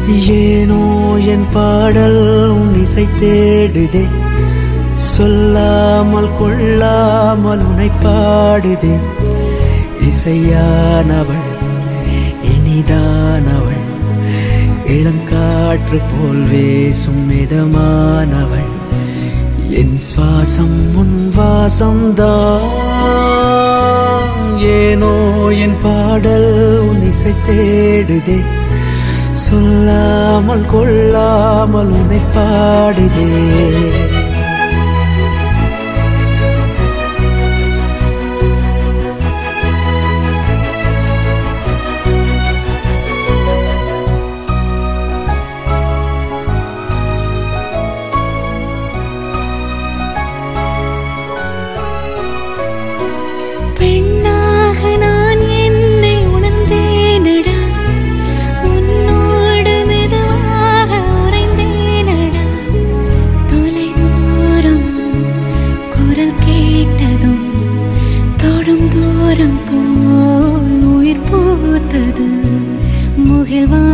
ஏனோ என் பாடல் உன் இசை தேடுதே சொல்லாமல் கொள்ளாமல் உன்னை பாடுதே இசையானவள் இனிதானவள் இளங்காற்று போல் வேசும் மிதமானவள் என் சுவாசம் உன் வாசம்தான் ஏனோ என் பாடல் உன் இசை தேடுதே சொல்லாமல் கொள்ளாமல் உன்னை பாடுதே பெண்ணாக நான் என்னை உணர்ந்தேனடா உன்னோடு மெதுவாக உறைந்தேனடா தொலை தூரம் குரல் கேட்டதும் தொடும் தூரம் போல் உயிர் பூத்தது முகில்வா